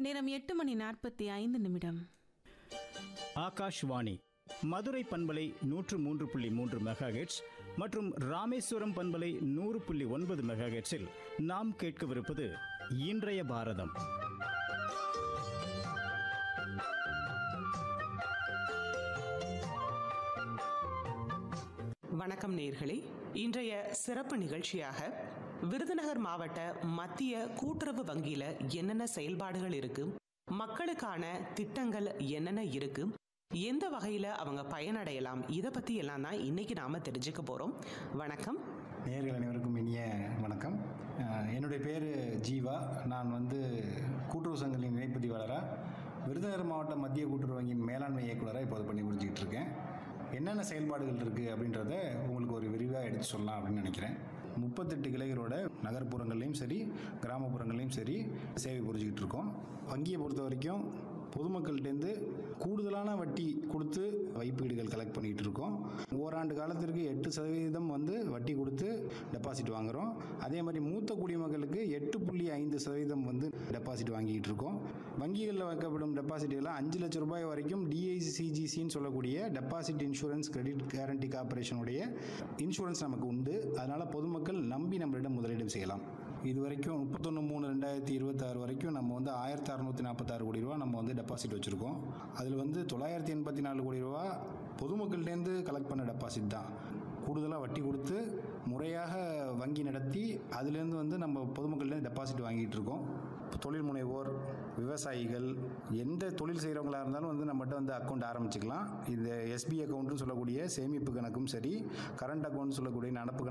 நேரம் எட்டு மணி நாற்பத்தி ஐந்து நிமிடம் ஆகாஷ்வாணி மதுரை பண்பலை நூற்று மூன்று புள்ளி மூன்று மெகாஹெட்ஸ் மற்றும் ராமேஸ்வரம் பண்பலை நூறு புள்ளி ஒன்பது மெகாஹெட்ஸில் நாம் கேட்கவிருப்பது இன்றைய பாரதம் வணக்கம் நேர்களே இன்றைய சிறப்பு நிகழ்ச்சியாக விருதுநகர் மாவட்ட மத்திய கூட்டுறவு வங்கியில என்னென்ன செயல்பாடுகள் இருக்கு மக்களுக்கான திட்டங்கள் என்னென்ன இருக்கு எந்த வகையில அவங்க பயனடையலாம் இதை பத்தி எல்லாம் தான் இன்னைக்கு நாம தெரிஞ்சுக்க போறோம் வணக்கம் நேயர்கள் அனைவருக்கும் இனிய வணக்கம் அஹ் என்னுடைய பேர் ஜீவா நான் வந்து கூட்டுறவு சங்கங்களின் இணைப்பதிவாளராக விருதுநகர் மாவட்ட மத்திய கூட்டுறவு வங்கியின் மேலாண்மை இயக்குனராக இப்போது பண்ணி புரிஞ்சுக்கிட்டு இருக்கேன் என்னென்ன செயல்பாடுகள் இருக்குது அப்படின்றத உங்களுக்கு ஒரு விரிவாக எடுத்து சொல்லலாம் அப்படின்னு நினைக்கிறேன் முப்பத்தெட்டு கிளைகளோட நகர்ப்புறங்கள்லையும் சரி கிராமப்புறங்கள்லையும் சரி சேவை புரிஞ்சுக்கிட்டு இருக்கோம் வங்கியை பொறுத்த வரைக்கும் பொதுமக்கள்கிட்டேருந்து கூடுதலான வட்டி கொடுத்து வைப்பீடுகள் கலெக்ட் பண்ணிகிட்டு இருக்கோம் ஓராண்டு காலத்திற்கு எட்டு சதவீதம் வந்து வட்டி கொடுத்து டெபாசிட் வாங்குகிறோம் அதே மாதிரி மூத்த குடிமக்களுக்கு எட்டு புள்ளி ஐந்து சதவீதம் வந்து டெபாசிட் வாங்கிக்கிட்டு இருக்கோம் வங்கிகளில் வைக்கப்படும் டெபாசிட்களை அஞ்சு லட்ச ரூபாய் வரைக்கும் டிஐசிஜிசின்னு சொல்லக்கூடிய டெபாசிட் இன்சூரன்ஸ் கிரெடிட் கேரண்டி கார்பரேஷனுடைய இன்சூரன்ஸ் நமக்கு உண்டு அதனால் பொதுமக்கள் நம்பி நம்மளிடம் முதலீடு செய்யலாம் இது வரைக்கும் முப்பத்தொன்று மூணு ரெண்டாயிரத்தி இருபத்தாறு வரைக்கும் நம்ம வந்து ஆயிரத்தி அறநூற்றி நாற்பத்தாறு கோடி ரூபா நம்ம வந்து டெபாசிட் வச்சுருக்கோம் அதில் வந்து தொள்ளாயிரத்தி எண்பத்தி நாலு கோடி ரூபா பொதுமக்கள்கிட்டேருந்து கலெக்ட் பண்ண டெபாசிட் தான் கூடுதலாக வட்டி கொடுத்து முறையாக வங்கி நடத்தி அதுலேருந்து வந்து நம்ம பொதுமக்கள்கிட்ட டெபாசிட் வாங்கிட்டு இருக்கோம் தொழில் முனைவோர் விவசாயிகள் எந்த தொழில் செய்கிறவங்களா இருந்தாலும் வந்து நம்மகிட்ட வந்து அக்கௌண்ட் ஆரம்பிச்சுக்கலாம் இந்த எஸ்பி அக்கௌண்ட்னு சொல்லக்கூடிய சேமிப்பு கணக்கும் சரி கரண்ட் அக்கௌண்ட் சொல்லக்கூடிய நடப்பு